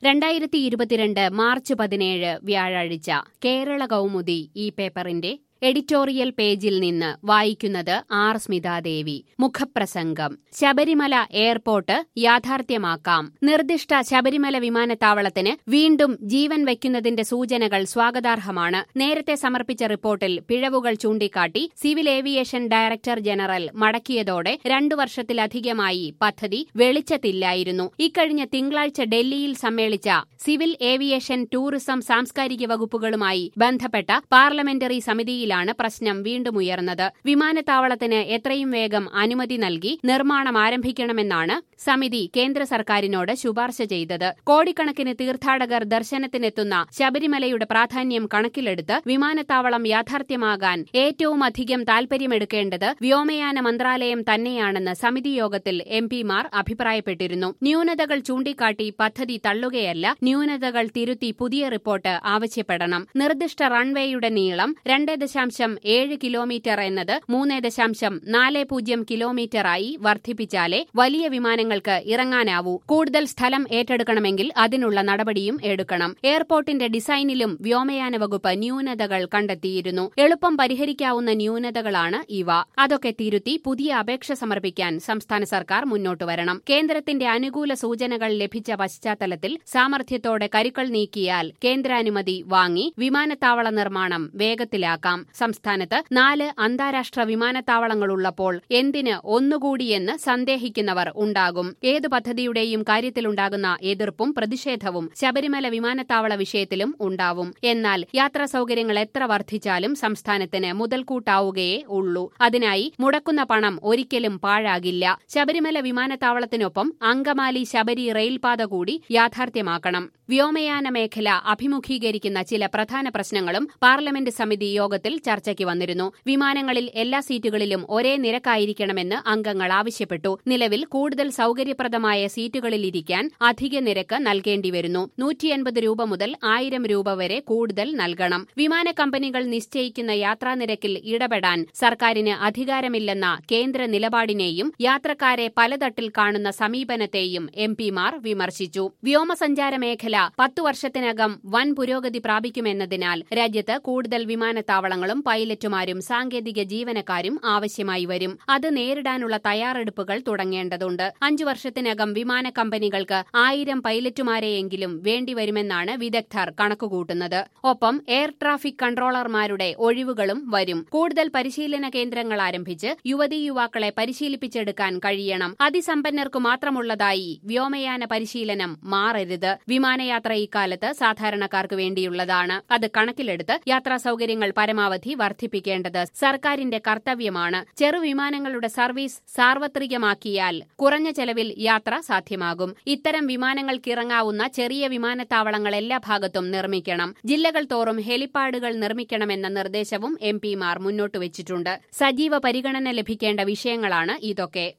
രണ്ടായിരത്തി ഇരുപത്തിരണ്ട് മാർച്ച് പതിനേഴ് വ്യാഴാഴ്ച കേരള കൗമുദി ഈ പേപ്പറിന്റെ എഡിറ്റോറിയൽ പേജിൽ നിന്ന് വായിക്കുന്നത് ആർ സ്മിതാദേവി മുഖപ്രസംഗം ശബരിമല എയർപോർട്ട് യാഥാർത്ഥ്യമാക്കാം നിർദ്ദിഷ്ട ശബരിമല വിമാനത്താവളത്തിന് വീണ്ടും ജീവൻ വയ്ക്കുന്നതിന്റെ സൂചനകൾ സ്വാഗതാർഹമാണ് നേരത്തെ സമർപ്പിച്ച റിപ്പോർട്ടിൽ പിഴവുകൾ ചൂണ്ടിക്കാട്ടി സിവിൽ ഏവിയേഷൻ ഡയറക്ടർ ജനറൽ മടക്കിയതോടെ രണ്ടു വർഷത്തിലധികമായി പദ്ധതി വെളിച്ചത്തില്ലായിരുന്നു ഇക്കഴിഞ്ഞ തിങ്കളാഴ്ച ഡൽഹിയിൽ സമ്മേളിച്ച സിവിൽ ഏവിയേഷൻ ടൂറിസം സാംസ്കാരിക വകുപ്പുകളുമായി ബന്ധപ്പെട്ട പാർലമെന്ററി സമിതിയിലാണ് പ്രശ്നം വീണ്ടും ഉയർന്നത് വിമാനത്താവളത്തിന് എത്രയും വേഗം അനുമതി നൽകി നിർമ്മാണം ആരംഭിക്കണമെന്നാണ് സമിതി കേന്ദ്ര സർക്കാരിനോട് ശുപാർശ ചെയ്തത് കോടിക്കണക്കിന് തീർത്ഥാടകർ ദർശനത്തിനെത്തുന്ന ശബരിമലയുടെ പ്രാധാന്യം കണക്കിലെടുത്ത് വിമാനത്താവളം യാഥാർത്ഥ്യമാകാൻ ഏറ്റവുമധികം താൽപര്യമെടുക്കേണ്ടത് വ്യോമയാന മന്ത്രാലയം തന്നെയാണെന്ന് സമിതി യോഗത്തിൽ എം പിമാർ അഭിപ്രായപ്പെട്ടിരുന്നു ന്യൂനതകൾ ചൂണ്ടിക്കാട്ടി പദ്ധതി തള്ളുകയല്ല ന്യൂനതകൾ തിരുത്തി പുതിയ റിപ്പോർട്ട് ആവശ്യപ്പെടണം നിർദ്ദിഷ്ട റൺവേയുടെ നീളം രണ്ട് ദശാംശം ഏഴ് കിലോമീറ്റർ എന്നത് മൂന്ന് ദശാംശം നാല് പൂജ്യം കിലോമീറ്ററായി വർദ്ധിപ്പിച്ചാലേ വലിയ വിമാനങ്ങൾക്ക് ഇറങ്ങാനാവൂ കൂടുതൽ സ്ഥലം ഏറ്റെടുക്കണമെങ്കിൽ അതിനുള്ള നടപടിയും എടുക്കണം എയർപോർട്ടിന്റെ ഡിസൈനിലും വ്യോമയാന വകുപ്പ് ന്യൂനതകൾ കണ്ടെത്തിയിരുന്നു എളുപ്പം പരിഹരിക്കാവുന്ന ന്യൂനതകളാണ് ഇവ അതൊക്കെ തിരുത്തി പുതിയ അപേക്ഷ സമർപ്പിക്കാൻ സംസ്ഥാന സർക്കാർ മുന്നോട്ട് വരണം കേന്ദ്രത്തിന്റെ അനുകൂല സൂചനകൾ ലഭിച്ച പശ്ചാത്തലത്തിൽ സാമർഥ്യത്തോടെ കരുക്കൾ നീക്കിയാൽ കേന്ദ്രാനുമതി വാങ്ങി വിമാനത്താവള നിർമ്മാണം വേഗത്തിലാക്കാം സംസ്ഥാനത്ത് നാല് അന്താരാഷ്ട്ര വിമാനത്താവളങ്ങളുള്ളപ്പോൾ എന്തിന് ഒന്നുകൂടിയെന്ന് സന്ദേഹിക്കുന്നവർ ഉണ്ടാകും ഏതു പദ്ധതിയുടെയും കാര്യത്തിലുണ്ടാകുന്ന എതിർപ്പും പ്രതിഷേധവും ശബരിമല വിമാനത്താവള വിഷയത്തിലും ഉണ്ടാവും എന്നാൽ യാത്രാ സൗകര്യങ്ങൾ എത്ര വർദ്ധിച്ചാലും സംസ്ഥാനത്തിന് മുതൽക്കൂട്ടാവുകയേ ഉള്ളൂ അതിനായി മുടക്കുന്ന പണം ഒരിക്കലും പാഴാകില്ല ശബരിമല വിമാനത്താവളത്തിനൊപ്പം അങ്കമാലി ശബരി റെയിൽപാത കൂടി യാഥാർത്ഥ്യമാക്കണം വ്യോമയാന മേഖല അഭിമുഖീകരിക്കുന്ന ചില പ്രധാന പ്രശ്നങ്ങളും പാർലമെന്റ് സമിതി യോഗത്തിൽ ചർച്ചയ്ക്ക് വന്നിരുന്നു വിമാനങ്ങളിൽ എല്ലാ സീറ്റുകളിലും ഒരേ നിരക്കായിരിക്കണമെന്ന് അംഗങ്ങൾ ആവശ്യപ്പെട്ടു നിലവിൽ കൂടുതൽ സൗകര്യപ്രദമായ സീറ്റുകളിലിരിക്കാൻ അധിക നിരക്ക് നൽകേണ്ടി വരുന്നു നൂറ്റിയൻപത് രൂപ മുതൽ ആയിരം രൂപ വരെ കൂടുതൽ നൽകണം വിമാന കമ്പനികൾ നിശ്ചയിക്കുന്ന യാത്രാനിരക്കിൽ ഇടപെടാൻ സർക്കാരിന് അധികാരമില്ലെന്ന കേന്ദ്ര നിലപാടിനെയും യാത്രക്കാരെ പലതട്ടിൽ കാണുന്ന സമീപനത്തെയും എം പിമാർ വിമർശിച്ചു വ്യോമസഞ്ചാര മേഖല പത്തു വർഷത്തിനകം വൻ പുരോഗതി പ്രാപിക്കുമെന്നതിനാൽ രാജ്യത്ത് കൂടുതൽ വിമാനത്താവളങ്ങളും പൈലറ്റുമാരും സാങ്കേതിക ജീവനക്കാരും ആവശ്യമായി വരും അത് നേരിടാനുള്ള തയ്യാറെടുപ്പുകൾ തുടങ്ങേണ്ടതുണ്ട് അഞ്ചു വർഷത്തിനകം വിമാന കമ്പനികൾക്ക് ആയിരം പൈലറ്റുമാരെയെങ്കിലും വേണ്ടിവരുമെന്നാണ് വിദഗ്ധർ കണക്കുകൂട്ടുന്നത് ഒപ്പം എയർ ട്രാഫിക് കൺട്രോളർമാരുടെ ഒഴിവുകളും വരും കൂടുതൽ പരിശീലന കേന്ദ്രങ്ങൾ ആരംഭിച്ച് യുവതീ യുവാക്കളെ പരിശീലിപ്പിച്ചെടുക്കാൻ കഴിയണം അതിസമ്പന്നർക്കു മാത്രമുള്ളതായി വ്യോമയാന പരിശീലനം മാറരുത് വിമാനയാത്ര ഇക്കാലത്ത് സാധാരണക്കാർക്ക് വേണ്ടിയുള്ളതാണ് അത് കണക്കിലെടുത്ത് യാത്രാ സൗകര്യങ്ങൾ പരമാവധി വർദ്ധിപ്പിക്കേണ്ടത് സർക്കാരിന്റെ കർത്തവ്യമാണ് ചെറുവിമാനങ്ങളുടെ സർവീസ് സാർവത്രികമാക്കിയാൽ കുറഞ്ഞ ചെലവിൽ യാത്ര സാധ്യമാകും ഇത്തരം വിമാനങ്ങൾക്കിറങ്ങാവുന്ന ചെറിയ വിമാനത്താവളങ്ങൾ എല്ലാ ഭാഗത്തും നിർമ്മിക്കണം ജില്ലകൾ തോറും ഹെലിപ്പാഡുകൾ നിർമ്മിക്കണമെന്ന നിർദ്ദേശവും എം പിമാർ മുന്നോട്ടുവച്ചിട്ടുണ്ട് സജീവ പരിഗണന ലഭിക്കേണ്ട വിഷയങ്ങളാണ് ഇതൊക്കെ